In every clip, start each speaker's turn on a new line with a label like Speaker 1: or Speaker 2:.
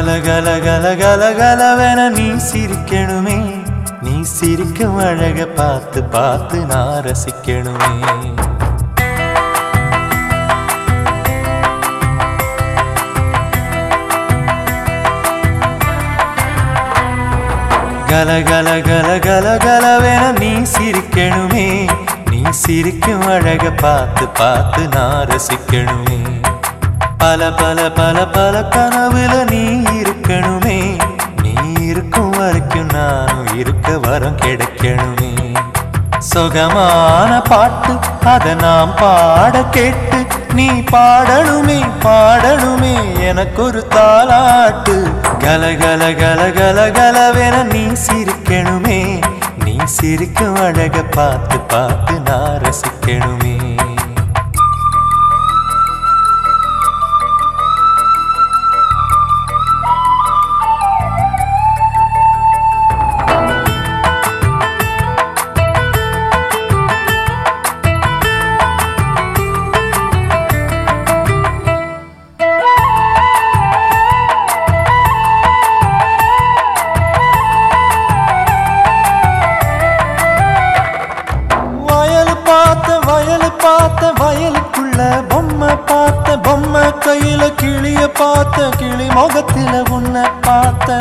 Speaker 1: கல கல கல கல கலவென நீ சிரிக்கணுமே நீ சிரிக்கும் அழக பார்த்து பார்த்து நான் ரசிக்கணுமே கல கல கல கல கலவென நீ சிரிக்கணுமே நீ சிரிக்கும் அழக பார்த்து பார்த்து நான் ரசிக்கணுமே பல பல பல பல கனவுல நீ இருக்கணுமே நீ இருக்கும் வரைக்கும் நானும் இருக்க வரம் கிடைக்கணுமே சுகமான பாட்டு அத நாம் பாட கேட்டு நீ பாடணுமே பாடணுமே எனக்கு ஒரு தாலாட்டு கல கல கல கல கலவென நீ சிரிக்கணுமே நீ சிரிக்கும் அழக பார்த்து பார்த்து நான் ரசிக்கணுமே வயல் பார்த்த வயல் பார்த்த வயலுக்குள்ள பொம்மை பார்த்த பொம்மை கையில கிளிய பார்த்த கிளி முகத்தில உன்னை பார்த்த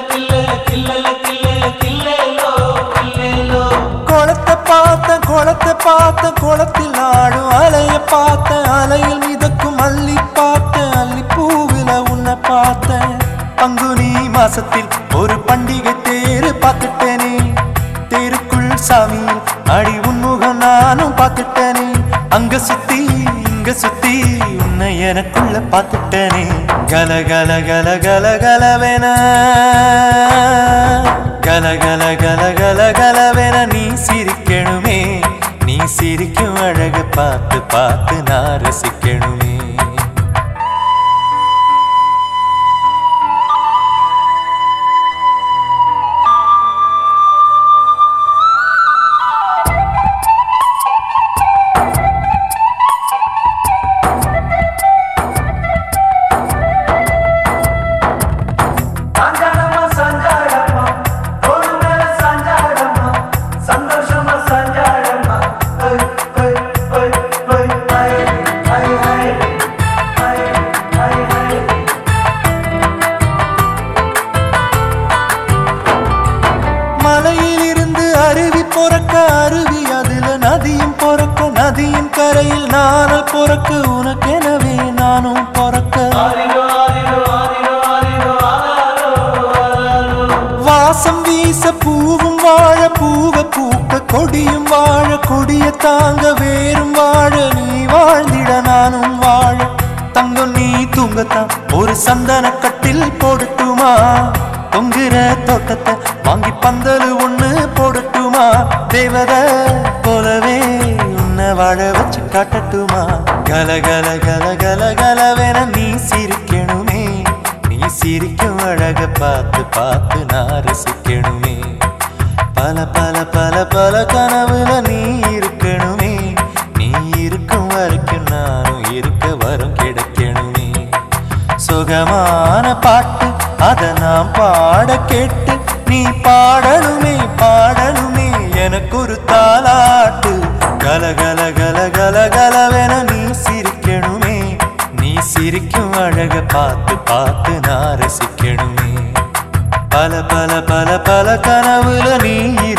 Speaker 1: குளத்தை பார்த்த குளத்தை பார்த்த குளத்தில் ஆடும் அலைய பார்த்த அலையில் மிதக்கும் அள்ளி பார்த்த அள்ளி பூவில உன்னை பார்த்த பங்குனி மாசத்தில் ஒரு பண்டிகை தேரு பார்த்துட்டேனே தேருக்குள் சாமி அடி உன்முகம் நானும் பார்த்துட்டேனே அங்க சுத்தி இங்க சுத்தி உன்னை எனக்குள்ள பார்த்துட்டேனே கல கல கல கல கலவென கல கல கல கல கலவென நீ சிரிக்கணுமே நீ சிரிக்கும் அழக பார்த்து பார்த்து நான் ரசிக்கணுமே
Speaker 2: சாஞ்சாடம்மா சாஞ்சாடம்மா தோடு மேல சாஞ்சாடம்மா சந்தோஷமா சாஞ்சாடம்மா ஐ, ஐ, ஐ, ஐ, ஐ, ஐ, ஐ, ஐ, ஐ, ஐ.
Speaker 1: மலையில் இருந்து அருவி பொறக்க அருவி அதுல நதியும் பொறக்க நதியின் கரையில் நானல் பொறக்க உனக்கெனவே நானும் பொறக்க
Speaker 2: ஆரிரோ, ஆரிரோ, ஆரிரோ, ஆரிரோ, ஆராரோ, ஆராரோ.
Speaker 1: வாசம் வீச பூவும் வாழ பூவ பூக்க கொடியும் வாழ கொடிய தாங்க வேறும் வாழ நீ வாழ்ந்திட நானும் வாழ தங்கம் நீ தூங்கத்தான் ஒரு சந்தன கட்டில் போடட்டுமா தொங்குற தோட்டத்தை வாங்கி பந்தல் ஒண்ணு போடட்டுமா தேவத போலவே உன்னை வாழ வச்சு காட்டட்டுமா கல கல கல கல கலவென நீ சிரிக்கணுமே நீ சிரிக்கும் அழக பார்த்து பார்த்து நான் ரசிக்கணுமே பல பல பல பல கனவுல நீ இருக்கணுமே நீ இருக்கும் வரைக்கும் நானும் இருக்க வரம் கிடைக்கணுமே சுகமான பாட்டு அத நாம் பாட கேட்டு நீ பாடணுமே பாடணுமே எனக்கு ஒரு தாலாட்டு கல கல கல கல கலவென நீ சிரிக்கணுமே நீ சிரிக்கும் அழக பார்த்து பார்த்து நான் ரசிக்கணுமே பல பல பல பல கனவுல நீ